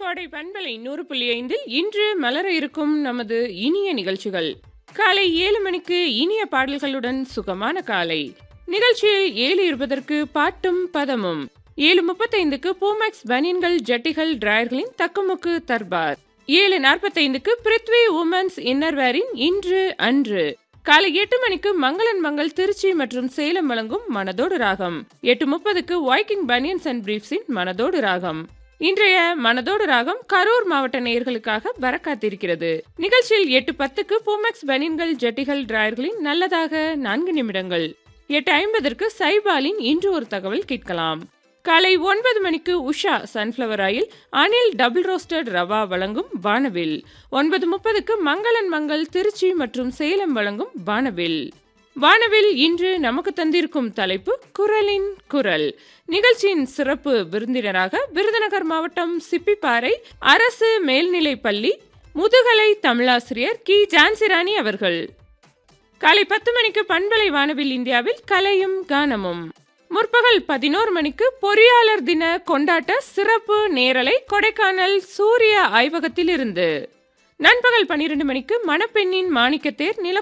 கோடை பண்பலை நூறு புள்ளி ஐந்தில் இன்று மலர இருக்கும் நமது இனிய நிகழ்ச்சிகள் காலை ஏழு மணிக்கு இனிய பாடல்களுடன் சுகமான காலை நிகழ்ச்சியில் ஏழு இருபதற்கு பாட்டும் பதமும் ஏழு முப்பத்தைந்துக்கு பூமேக்ஸ் பனியன்கள் ஜட்டிகள் டிராயர்களின் தக்குமுக்கு தர்பார் ஏழு நாற்பத்தைந்துக்கு பிருத்வி உமன்ஸ் இன்னர்வேரின் இன்று அன்று காலை எட்டு மணிக்கு மங்களன் மங்கள் திருச்சி மற்றும் சேலம் வழங்கும் மனதோடு ராகம் எட்டு முப்பதுக்கு வைக்கிங் பனியன்ஸ் அண்ட் பிரீப்ஸின் மனதோடு ராகம் இன்றைய மனதோடு ராகம் கரூர் மாவட்ட நேயர்களுக்காக வர காத்திருக்கிறது நிகழ்ச்சியில் எட்டு பத்துக்கு பூமெக்ஸ் பனியன்கள் ஜட்டிகள் டிராயர்களின் நல்லதாக நான்கு நிமிடங்கள் எட்டு ஐம்பதற்கு சைபாலின் இன்று ஒரு தகவல் கேட்கலாம் காலை ஒன்பது மணிக்கு Usha sunflower oil Anil double roasted rava வழங்கும் வானவில் ஒன்பது முப்பதுக்கு மங்களன் மங்கள் திருச்சி மற்றும் சேலம் வழங்கும் வானவில் வானவில் இன்று நமக்கு தந்திருக்கும் தலைப்பு குரலின் குரல் நிகழ்ச்சியின் சிறப்பு விருந்தினராக விருதுநகர் மாவட்டம் சிப்பிப்பாறை அரசு மேல்நிலைப் பள்ளி முதுகலை தமிழாசிரியர் கி ஜான்சிராணி அவர்கள் காலை பத்து மணிக்கு பண்பலை வானவில் இந்தியாவில் கலையும் கானமும் முற்பகல் பதினோரு மணிக்கு பொறியாளர் தின கொண்டாட்ட சிறப்பு நேரலை கொடைக்கானல் சூரிய ஆய்வகத்தில் இருந்து நண்பகல் பன்னிரண்டு மணிக்கு மணப்பெண்ணின் மாணிக்கத்தேர் நில